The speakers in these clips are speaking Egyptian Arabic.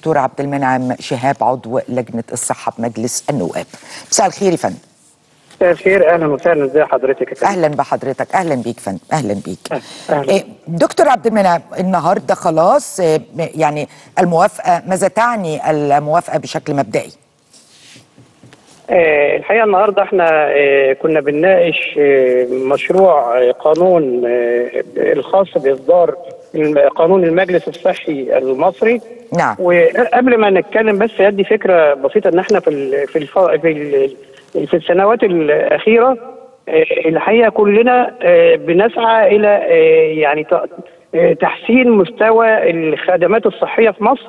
الدكتور عبد المنعم شهاب عضو لجنه الصحه بمجلس النواب مساء الخير يا فندم مساء الخير اهلا وسهلا ازي حضرتك يا فندم اهلا بحضرتك اهلا بيك فندم اهلا بيك أهلا. إيه، دكتور عبد المنعم النهارده خلاص إيه، يعني الموافقه ماذا تعني الموافقه بشكل مبدئي آه الحقيقه النهارده احنا آه كنا بنناقش آه مشروع آه قانون آه الخاص باصدار الم- قانون المجلس الصحي المصري نعم وقبل ما نتكلم بس ادي فكره بسيطه ان احنا في ال في الف في, ال في السنوات الاخيره آه، الحقيقه كلنا آه، بنسعى الى آه، يعني ت- آه، تحسين مستوى الخدمات الصحيه في مصر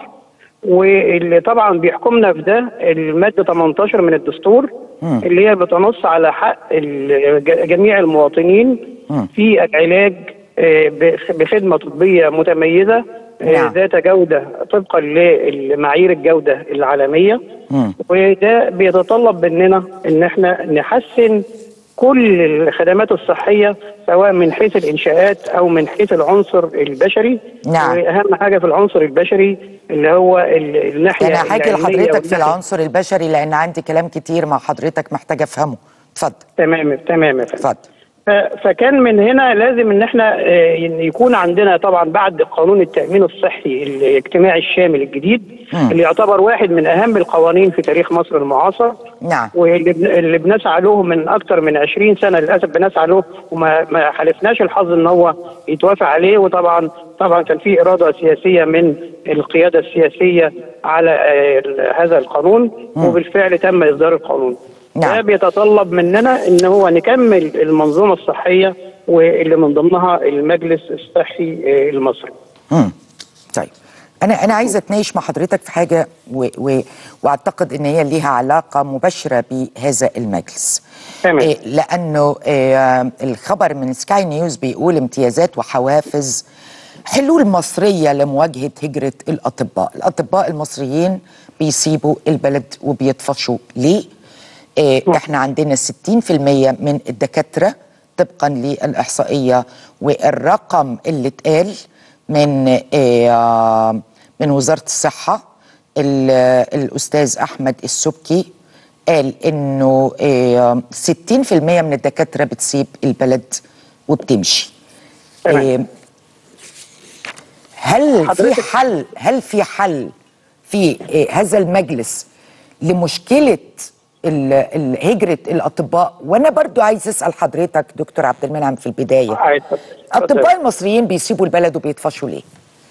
واللي طبعا بيحكمنا في ده الماده 18 من الدستور اللي هي بتنص على حق ال- ج- جميع المواطنين في العلاج آه، بخ- بخدمه طبيه متميزه آه، نعم. ذات جوده طبقا لمعايير الجوده العالميه مم. وده بيتطلب مننا ان احنا نحسن كل الخدمات الصحيه سواء من حيث الانشاءات او من حيث العنصر البشري نعم. واهم حاجه في العنصر البشري اللي هو ال- الناحيه انا هحكي العلمية لحضرتك في والناحية- العنصر البشري لان عندي كلام كتير مع حضرتك محتاجه افهمه اتفضل تمام تمام يا فندم. اتفضل ف- فكان من هنا لازم ان احنا آه، إن يكون عندنا طبعا بعد قانون التامين الصحي الاجتماعي الشامل الجديد مم. اللي يعتبر واحد من اهم القوانين في تاريخ مصر المعاصر نعم واللي بن- اللي بنسعى له من اكثر من 20 سنه للاسف بنسعى له وما ما حالفناش الحظ ان هو يتوافق عليه وطبعا طبعا كان في اراده سياسيه من القياده السياسيه على آه، ال- هذا القانون وبالفعل تم اصدار القانون. نعم. ده بيتطلب مننا ان هو نكمل المنظومه الصحيه واللي من ضمنها المجلس الصحي آه، المصري. مم. طيب انا انا عايزه اتناقش مع حضرتك في حاجه و و واعتقد ان هي ليها علاقه مباشره بهذا المجلس تمام. إيه لانه إيه الخبر من سكاي نيوز بيقول امتيازات وحوافز حلول مصريه لمواجهه هجره الاطباء الاطباء المصريين بيسيبوا البلد وبيطفشوا ليه إيه احنا عندنا 60% من الدكاتره طبقا للاحصائيه والرقم اللي اتقال من إيه آه، من وزاره الصحه ال- الاستاذ احمد السبكي قال انه إيه 60% من الدكاتره بتسيب البلد وبتمشي تمام. إيه هل في حضرتك- حل هل في حل في إيه هذا المجلس لمشكله ال- ال- هجره الاطباء وانا برضو عايز اسال حضرتك دكتور عبد المنعم في البدايه آه، اتفضل. الاطباء المصريين بيسيبوا البلد وبيطفشوا ليه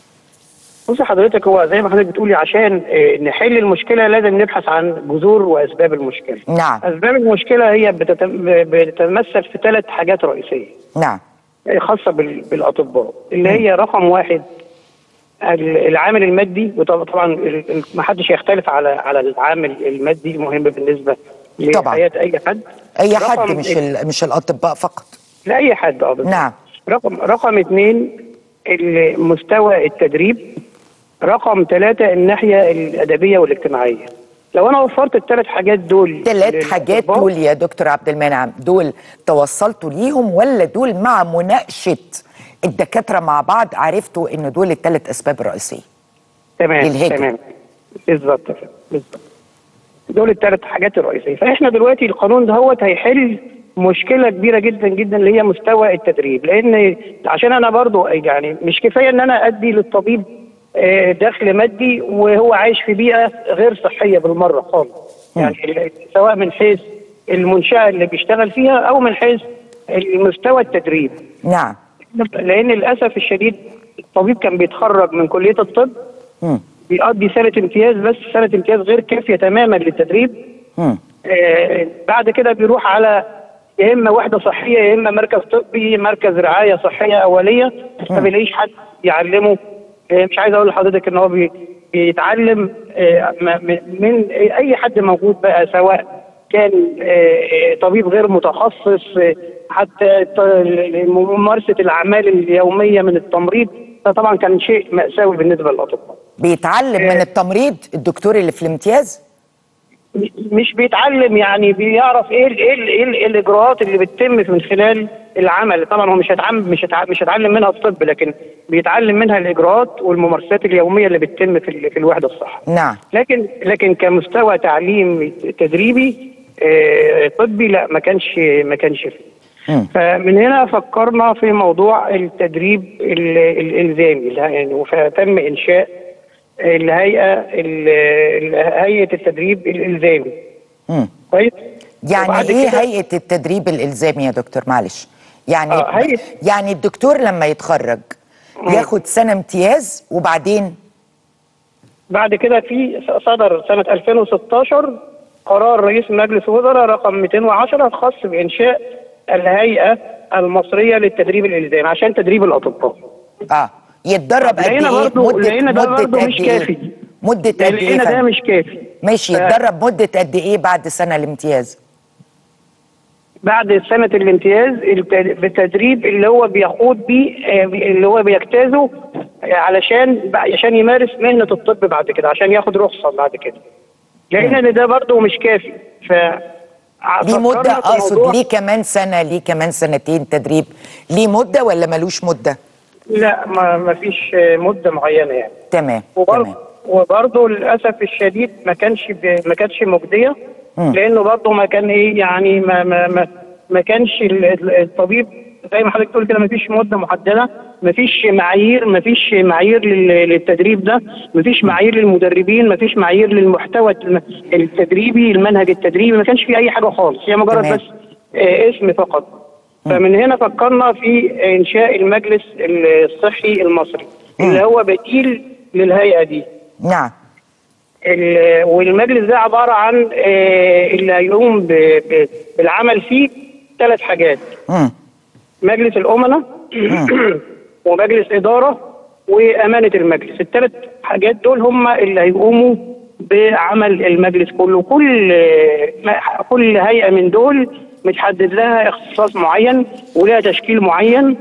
بص حضرتك هو زي ما حضرتك بتقولي عشان آه، نحل المشكله لازم نبحث عن جذور واسباب المشكله. نعم. اسباب المشكله هي بتتم- بتتمثل في ثلاث حاجات رئيسيه نعم آه، خاصه بال- بالاطباء اللي هي رقم واحد ال- العامل المادي وطبعا ال- ال- ما حدش يختلف على على العامل المادي المهم بالنسبه طبعاً. لحياه اي حد. اي حد رقم مش ال- مش الاطباء فقط لاي حد اه بالظبط. نعم. رقم رقم اثنين ال- مستوى التدريب رقم ثلاثة الناحية الأدبية والاجتماعية لو أنا وفرت الثلاث حاجات دول ثلاث حاجات للأطباء، دول يا دكتور عبد المنعم دول توصلتوا ليهم ولا دول مع مناقشه الدكاتره مع بعض عرفتوا ان دول الثلاث اسباب الرئيسيه تمام للهجرة. تمام بالظبط كده، بالظبط دول الثلاث حاجات الرئيسية فإحنا دلوقتي القانون دهوت هيحل مشكلة كبيرة جدا جدا اللي هي مستوى التدريب لأن عشان أنا برضو يعني مش كفاية إن أنا أدي للطبيب آه، دخل مادي وهو عايش في بيئة غير صحية بالمرة خالص يعني سواء من حيث المنشأة اللي بيشتغل فيها أو من حيث مستوى التدريب نعم لأن للأسف الشديد الطبيب كان بيتخرج من كلية الطب مم. بيقضي سنة امتياز بس سنة امتياز غير كافية تماما للتدريب مم. آه بعد كده بيروح على يا اما وحده صحيه يا اما مركز طبي مركز رعايه صحيه اوليه ما بيلاقيش حد يعلمه آه مش عايز اقول لحضرتك ان هو بي بيتعلم آه ما- من من اي حد موجود بقى سواء كان آه، آه، طبيب غير متخصص آه، حتى ت- ممارسه الاعمال اليوميه من التمريض ده طبعا كان شيء ماساوي بالنسبه للاطباء بيتعلم من التمريض الدكتور اللي في الامتياز مش بيتعلم يعني بيعرف ايه ال ايه ال ايه, ال إيه الاجراءات اللي بتتم من خلال العمل طبعا هو مش هيتعلم مش هيتعلم مش هيتعلم منها الطب لكن بيتعلم منها الاجراءات والممارسات اليوميه اللي بتتم في ال- في الوحده الصحيه نعم لكن لكن كمستوى تعليم تدريبي آه، طبي لا ما كانش ما كانش فيه مم. فمن هنا فكرنا في موضوع التدريب ال- الالزامي اللي هي- يعني فتم انشاء الهيئه ال- ال- هيئه التدريب الالزامي مم. كويس يعني وبعد ايه كده- هيئه التدريب الالزامي يا دكتور معلش يعني آه، هيئة- يعني الدكتور لما يتخرج ياخد سنه امتياز وبعدين بعد كده في صدر سنه 2016 قرار رئيس مجلس الوزراء رقم 210 الخاص بانشاء الهيئه المصريه للتدريب الالزامي عشان تدريب الاطباء اه يتدرب قد لقينا ايه برضو- مده لقينا ده مده برضو قد مش ايه كافي. مده قد ايه لقينا ده فندم؟ مش كافي ماشي ف- يتدرب مده قد ايه بعد سنه الامتياز بعد سنة الامتياز الت- بالتدريب اللي هو بيخوض بيه آه، اللي هو بيجتازه آه، علشان عشان يمارس مهنة الطب بعد كده عشان ياخد رخصة بعد كده لقينا ان ده برضه مش كافي ف ليه مده فكرنا في اقصد موضوع- ليه كمان سنه ليه كمان سنتين تدريب ليه مده ولا ملوش مده لا ما ما فيش آه، مدة معينة يعني تمام وبرضه تمام وبرضه للاسف الشديد ما كانش ب... ما كانتش مجديه مم. لانه برضه ما كان ايه يعني ما ما ما, ما كانش ال- ال- الطبيب زي ما حضرتك بتقول كده ما فيش مده محدده ما فيش معايير ما فيش معايير لل- للتدريب ده ما فيش معايير للمدربين ما فيش معايير للمحتوى الم- التدريبي المنهج التدريبي ما كانش في اي حاجه خالص هي مجرد تمام. بس آه، اسم فقط فمن هنا فكرنا في انشاء المجلس الصحي المصري اللي هو بديل للهيئه دي نعم ال- والمجلس ده عباره عن آه، اللي هيقوم ب- ب- بالعمل فيه ثلاث حاجات مم. مجلس الامناء ومجلس اداره وامانه المجلس الثلاث حاجات دول هم اللي هيقوموا بعمل المجلس كله كل آه، ما- كل هيئه من دول متحدد لها اختصاص معين ولها تشكيل معين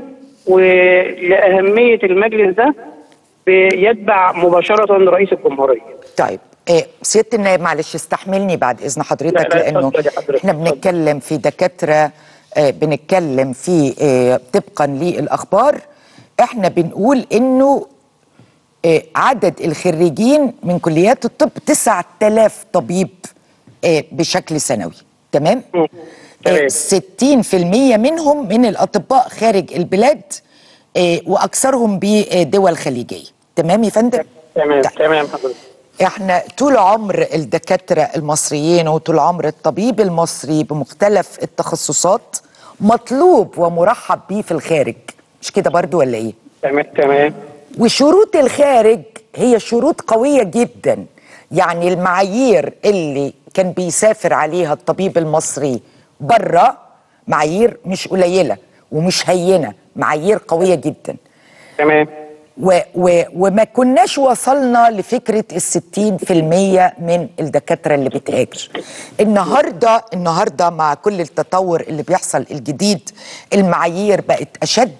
ولأهمية المجلس ده بيتبع مباشرة رئيس الجمهورية طيب إيه سياده النائب معلش استحملني بعد اذن حضرتك لا، لا، لانه اتفضلي حضرتك، احنا اتفضلي. بنتكلم في دكاتره آه بنتكلم في آه طبقا للاخبار احنا بنقول انه آه عدد الخريجين من كليات الطب 9000 طبيب آه بشكل سنوي تمام؟ مم. آه تمام. 60% منهم من الاطباء خارج البلاد آه واكثرهم بدول خليجيه تمام يا فندم؟ تمام طيب. تمام حضرتك احنا طول عمر الدكاترة المصريين وطول عمر الطبيب المصري بمختلف التخصصات مطلوب ومرحب بيه في الخارج مش كده برضو ولا ايه تمام تمام وشروط الخارج هي شروط قوية جدا يعني المعايير اللي كان بيسافر عليها الطبيب المصري بره معايير مش قليلة ومش هينة معايير قوية جدا تمام و و وما كناش وصلنا لفكرة الستين في المية من الدكاترة اللي بتهاجر النهاردة النهاردة مع كل التطور اللي بيحصل الجديد المعايير بقت أشد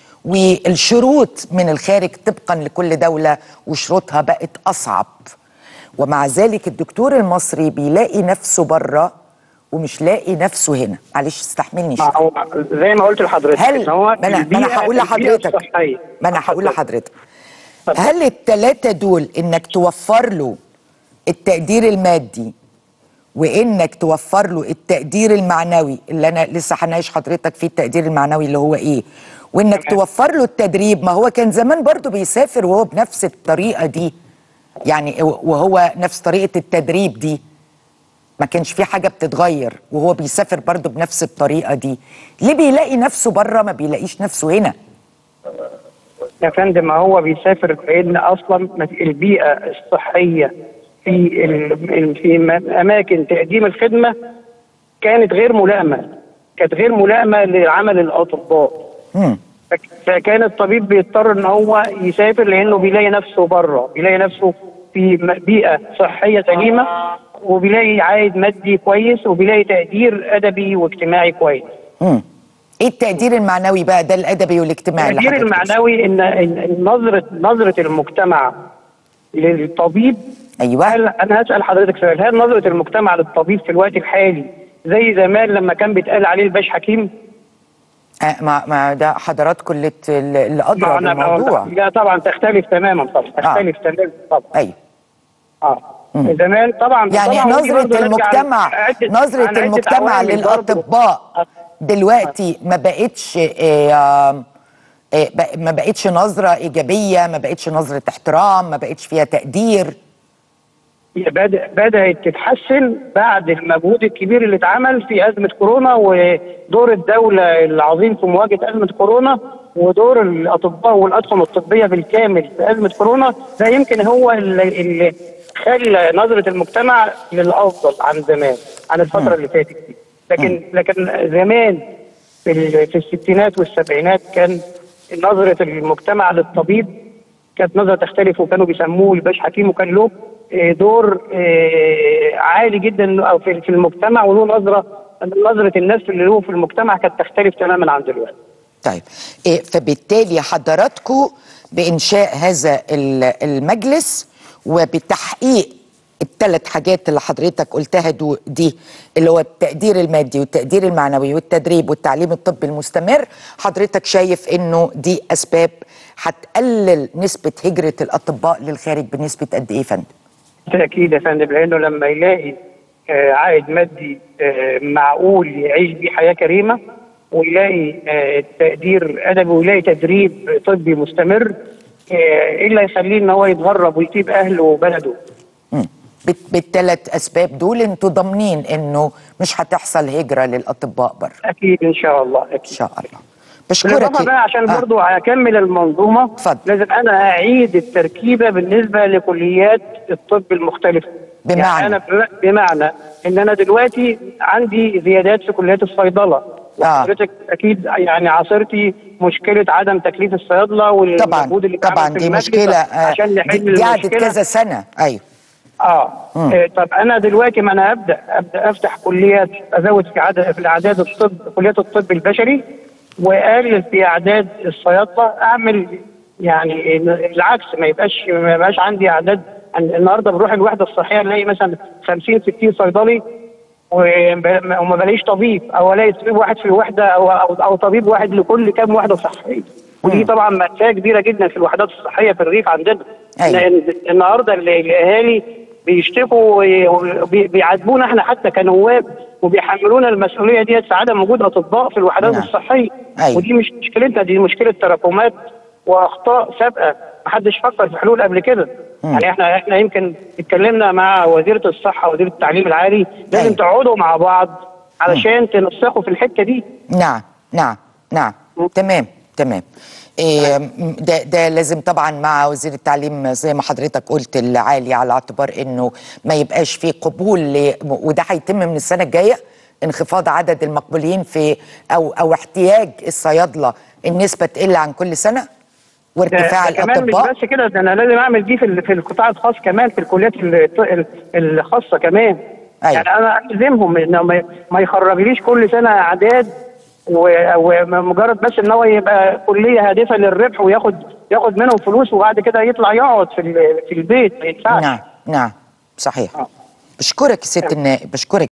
والشروط من الخارج طبقا لكل دولة وشروطها بقت أصعب ومع ذلك الدكتور المصري بيلاقي نفسه بره ومش لاقي نفسه هنا معلش استحملني شوية ما هو زي ما قلت لحضرتك هل إن هو ما انا ما انا البيئة- هقول البيئة لحضرتك الصحية. ما انا هقول اتفضل. لحضرتك هل التلاتة دول انك توفر له التقدير المادي وانك توفر له التقدير المعنوي اللي انا لسه هناقش حضرتك فيه التقدير المعنوي اللي هو ايه وانك تمام. توفر له التدريب ما هو كان زمان برضو بيسافر وهو بنفس الطريقة دي يعني وهو نفس طريقة التدريب دي ما كانش في حاجة بتتغير وهو بيسافر برضو بنفس الطريقة دي ليه بيلاقي نفسه بره ما بيلاقيش نفسه هنا يا فندم ما هو بيسافر لان اصلا ما في- البيئه الصحيه في ال- في م- اماكن تقديم الخدمه كانت غير ملائمه كانت غير ملائمه لعمل الاطباء مم. فك- فكان الطبيب بيضطر ان هو يسافر لانه بيلاقي نفسه بره بيلاقي نفسه في م- بيئه صحيه سليمه وبيلاقي عائد مادي كويس وبيلاقي تقدير ادبي واجتماعي كويس مم. ايه التقدير المعنوي بقى ده الادبي والاجتماعي اللي التقدير حضرتك المعنوي ان إن- إن نظره نظره المجتمع للطبيب ايوه هل انا هسال حضرتك سؤال هل نظره المجتمع للطبيب في الوقت الحالي زي زمان لما كان بيتقال عليه الباش حكيم آه، ما ما ده حضراتكم اللي ت- اللي ادرى ما أنا- بالموضوع لا طبعا تختلف تماما طبعا تختلف تماما طبعا ايوه اه زمان طبعا يعني طبعاً ودي برضه نظرة نرجع المجتمع عن عدة- نظرة عن عدة المجتمع عوامل برضه. للأطباء دلوقتي ما بقتش آه، آه، بق- ما بقتش نظرة إيجابية ما بقتش نظرة احترام ما بقتش فيها تقدير هي بدأ بدأت تتحسن بعد المجهود الكبير اللي اتعمل في أزمة كورونا ودور الدولة العظيم في مواجهة أزمة كورونا ودور الأطباء والأطقم الطبية بالكامل في أزمة كورونا ده يمكن هو اللي, اللي خلى نظرة المجتمع للأفضل عن زمان عن الفترة اللي فاتت دي لكن لكن زمان في ال- في الستينات والسبعينات كان نظرة المجتمع للطبيب كانت نظرة تختلف وكانوا بيسموه الباش حكيم وكان له آه، دور آه، عالي جدا أو في في المجتمع وله نظرة نظرة الناس اللي له في المجتمع كانت تختلف تماما عن دلوقتي. طيب إيه فبالتالي حضراتكم بإنشاء هذا ال- المجلس وبتحقيق الثلاث حاجات اللي حضرتك قلتها دو دي اللي هو التقدير المادي والتقدير المعنوي والتدريب والتعليم الطبي المستمر حضرتك شايف انه دي اسباب هتقلل نسبة هجرة الأطباء للخارج بنسبة قد إيه يا فندم؟ بالتأكيد يا فندم لأنه لما يلاقي آه، عائد مادي آه، معقول يعيش بيه حياة كريمة ويلاقي آه، تقدير أدبي ويلاقي تدريب طبي مستمر آه، إيه اللي هيخليه إن هو يتغرب ويسيب أهله وبلده؟ مم. بال- بالثلاث أسباب دول انتوا ضامنين انه مش هتحصل هجرة للأطباء بره أكيد إن شاء الله أكيد. إن شاء الله بشكرك بالإضافة بقى عشان آه. برضو أكمل المنظومة اتفضل. لازم أنا أعيد التركيبة بالنسبة لكليات الطب المختلفة بمعنى؟ يعني أنا بم- بمعنى إن أنا دلوقتي عندي زيادات في كليات الصيدلة وحضرتك أكيد يعني عاصرتي مشكلة عدم تكليف الصيادلة طبعا والمجهود اللي اتعمل طبعا في دي المجلس مشكلة آه، عشان دي, نحل دي قعدت المشكلة كذا سنة أيوه اه إيه، طب انا دلوقتي ما انا ابدا ابدا افتح كليات ازود في عدد في الاعداد الطب كليات الطب البشري واقلل في اعداد الصيادله اعمل يعني العكس ما يبقاش ما يبقاش عندي اعداد النهارده بروح الوحده الصحيه نلاقي مثلا 50 60 صيدلي وب- وما بلاقيش طبيب او الاقي طبيب واحد في الوحده او او, أو طبيب واحد لكل كام وحده صحيه ودي طبعا مأساة كبيرة جدا في الوحدات الصحية في الريف عندنا أيوة. لأن النهارده ال- الاهالي بيشتكوا وبيعاتبونا احنا حتى كنواب وبيحملونا المسؤوليه ديت في عدم وجود اطباء في الوحدات نعم. الصحيه أيوة. ودي مش مشكلتنا دي مشكله تراكمات واخطاء سابقه محدش فكر في حلول قبل كده يعني احنا احنا يمكن اتكلمنا مع وزيره الصحه وزيره التعليم العالي لازم أيوة. تقعدوا مع بعض علشان تنسقوا في الحته دي نعم نعم نعم تمام تمام إيه ده ده لازم طبعا مع وزير التعليم زي ما حضرتك قلت العالي على اعتبار انه ما يبقاش في قبول ل وده هيتم من السنه الجايه انخفاض عدد المقبولين في او او احتياج الصيادله النسبه تقل عن كل سنه ده وارتفاع ده كمان مش الاطباء بس كده ده انا لازم اعمل دي في ال- في القطاع الخاص كمان في الكليات ال- ال- الخاصه كمان أيوة. يعني انا الزمهم انه ما- ما يخرجليش كل سنه اعداد و- ومجرد بس ان هو يبقى كليه هادفه للربح وياخد ياخد منهم فلوس وبعد كده يطلع يقعد في ال- في البيت ما ينفعش نعم نعم صحيح آه. بشكرك يا ست النائب بشكرك